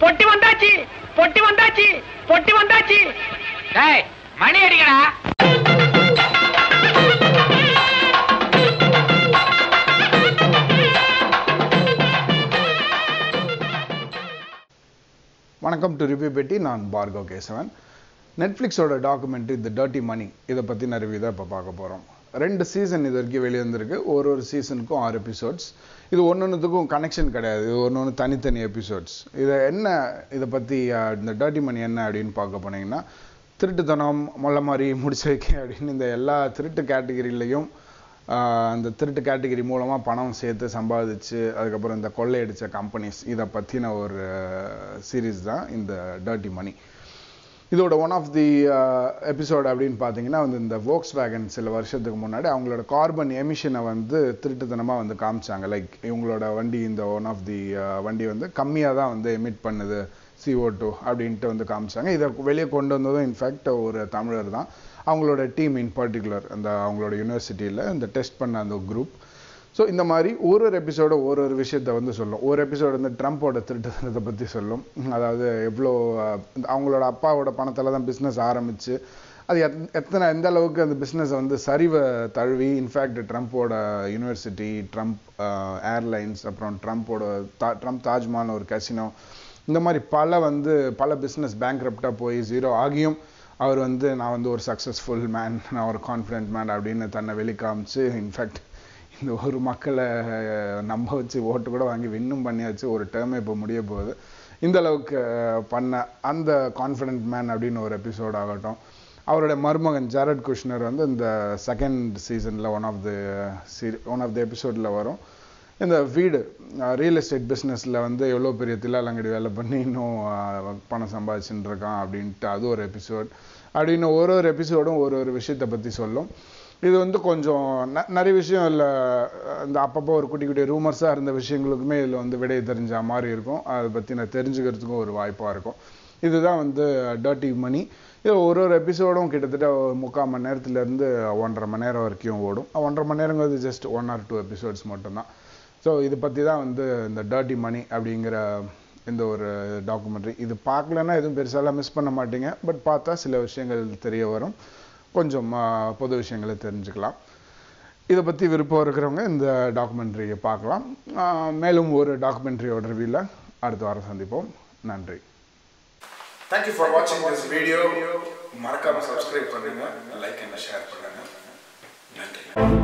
பொட்டி வந்தாச்சு பொட்டி வந்தாச்சு பொட்டி வந்தாச்சு டேய் மணி அடிக்கடா வணக்கம் டு ரிவ்யூ பெட்டி நான் பார்கவ் கேசவன் நெட்ஃப்ளிக்ஸோட டாக்குமெண்ட்ரி தி டர்ட்டி மணி இதை பற்றின ரிவ்யூ தான் இப்போ பார்க்க போகிறோம் ரெண்டு சீசன் இது வரைக்கும் வெளியே வந்திருக்கு ஒரு ஒரு சீசனுக்கும் ஆறு எபிசோட்ஸ் இது ஒன்று ஒன்றுத்துக்கும் கனெக்ஷன் கிடையாது இது ஒன்று ஒன்று தனித்தனி எபிசோட்ஸ் இதை என்ன இதை பற்றி இந்த டர்ட்டி மணி என்ன அப்படின்னு பார்க்க போனீங்கன்னா திருட்டுத்தனம் மொல்ல மாதிரி முடிச்சு வைக்க அப்படின்னு இந்த எல்லா திருட்டு கேட்டகிரிலையும் அந்த திருட்டு கேட்டகரி மூலமாக பணம் சேர்த்து சம்பாதிச்சு அதுக்கப்புறம் இந்த கொள்ளையடிச்ச கம்பெனிஸ் இதை பற்றின ஒரு சீரீஸ் தான் இந்த டர்ட்டி மணி இதோட ஒன் ஆஃப் தி எபிசோட் அப்படின்னு பார்த்தீங்கன்னா வந்து இந்த வோக்ஸ் வேகன் சில வருஷத்துக்கு முன்னாடி அவங்களோட கார்பன் எமிஷனை வந்து திருட்டுத்தனமாக வந்து காமிச்சாங்க லைக் இவங்களோட வண்டி இந்த ஒன் ஆஃப் தி வண்டி வந்து கம்மியாக தான் வந்து எமிட் பண்ணுது CO2 டூ அப்படின்ட்டு வந்து காமிச்சாங்க இதை வெளியே கொண்டு வந்ததும் இன்ஃபேக்ட் ஒரு தமிழர் தான் அவங்களோட டீம் இன் பர்டிகுலர் அந்த அவங்களோட யூனிவர்சிட்டியில் இந்த டெஸ்ட் பண்ண அந்த குரூப் ஸோ இந்த மாதிரி ஒரு ஒரு எபிசோட ஒரு ஒரு விஷயத்த வந்து சொல்லும் ஒரு எபிசோடு வந்து ட்ரம்ப்போட திருட்டுத்தனத்தை பற்றி சொல்லும் அதாவது எவ்வளோ அஹ், அவங்களோட அப்பாவோட பணத்தில் தான் பிஸ்னஸ் ஆரம்பிச்சு அது எத் எத்தனை எந்த அளவுக்கு அந்த பிஸ்னஸை வந்து சரிவை தழுவி இன்ஃபேக்ட் ட்ரம்ப்போட யூனிவர்சிட்டி ட்ரம்ப் ஏர்லைன்ஸ் அப்புறம் ட்ரம்ப்போட தா ட்ரம்ப் தாஜ்மஹால் ஒரு கசினோ இந்த மாதிரி பல வந்து பல பிஸ்னஸ் பேங்க்ரப்டாக போய் ஜீரோ ஆகியும் அவர் வந்து நான் வந்து ஒரு சக்ஸஸ்ஃபுல் மேன் நான் ஒரு கான்ஃபிடென்ட் மேன் அப்படின்னு தன்னை வெளிக்காமிச்சு இன்ஃபேக்ட் இந்த ஒரு மக்களை அஹ், நம்ப வச்சு ஓட்டு கூட வாங்கி வின்னும் பண்ணியாச்சு ஒரு டேர்மே இப்போ முடிய போகுது இந்த அளவுக்கு அஹ், பண்ண அந்த கான்ஃபிடென்ட் மேன் அப்படின்னு ஒரு எபிசோட் ஆகட்டும் அவருடைய மருமகன் ஜாரட் குஷ்னர் வந்து இந்த செகண்ட் சீசனில் ஒன் ஆஃப் தி சீரி ஒன் ஆஃப் தி எபிசோடில் வரும் இந்த வீடு ரியல் எஸ்டேட் பிஸ்னஸில் வந்து எவ்வளோ பெரிய தில்லாலங்கடி வேலை பண்ணி இன்னும் அஹ், பணம் சம்பாதிச்சுட்டு இருக்கான் அப்படின்ட்டு அது ஒரு எபிசோட் அப்படின்னு ஒரு ஒரு எபிசோடும் ஒரு ஒரு விஷயத்தை பற்றி சொல்லும் இது வந்து கொஞ்சம் ந- நிறைய விஷயம் இல்லை இந்த அப்பப்போ ஒரு குட்டி குட்டி ரூமர்ஸாக இருந்த விஷயங்களுக்குமே இதில் வந்து விடை தெரிஞ்ச மாதிரி இருக்கும் அதை பற்றி நான் தெரிஞ்சுக்கிறதுக்கும் ஒரு வாய்ப்பாக இருக்கும் இதுதான் வந்து டர்ட்டி மணி இது ஒரு ஒரு எபிசோடும் கிட்டத்தட்ட ஒரு முக்கால் மணி நேரத்துலேருந்து ஒன்றரை மணி நேரம் வரைக்கும் ஓடும் ஒன்றரை மணி நேரங்கிறது just one or two episodes மட்டும்தான் ஸோ இதை பற்றி தான் வந்து இந்த டர்ட்டி மணி அப்படிங்கிற இந்த ஒரு டாக்குமெண்ட்ரி இது பார்க்கலன்னா எதுவும் பெருசாலாம் மிஸ் பண்ண மாட்டீங்க பட் பார்த்தா சில விஷயங்கள் தெரிய வரும் கொஞ்சம் ஆ, பொது விஷயங்களை தெரிஞ்சுக்கலாம் இதை பற்றி விருப்பம் இருக்கிறவங்க இந்த டாக்குமெண்ட்ரியை பார்க்கலாம் ஆ, மேலும் ஒரு டாக்குமெண்ட்ரியோட ரிவ்யூவில் அடுத்த வாரம் சந்திப்போம் நன்றி தேங்க்யூ ஃபார் வாட்சிங் திஸ் வீடியோ மறக்காம சப்ஸ்கிரைப் பண்ணுங்க லைக் அண்ட் ஷேர் பண்ணுங்க நன்றி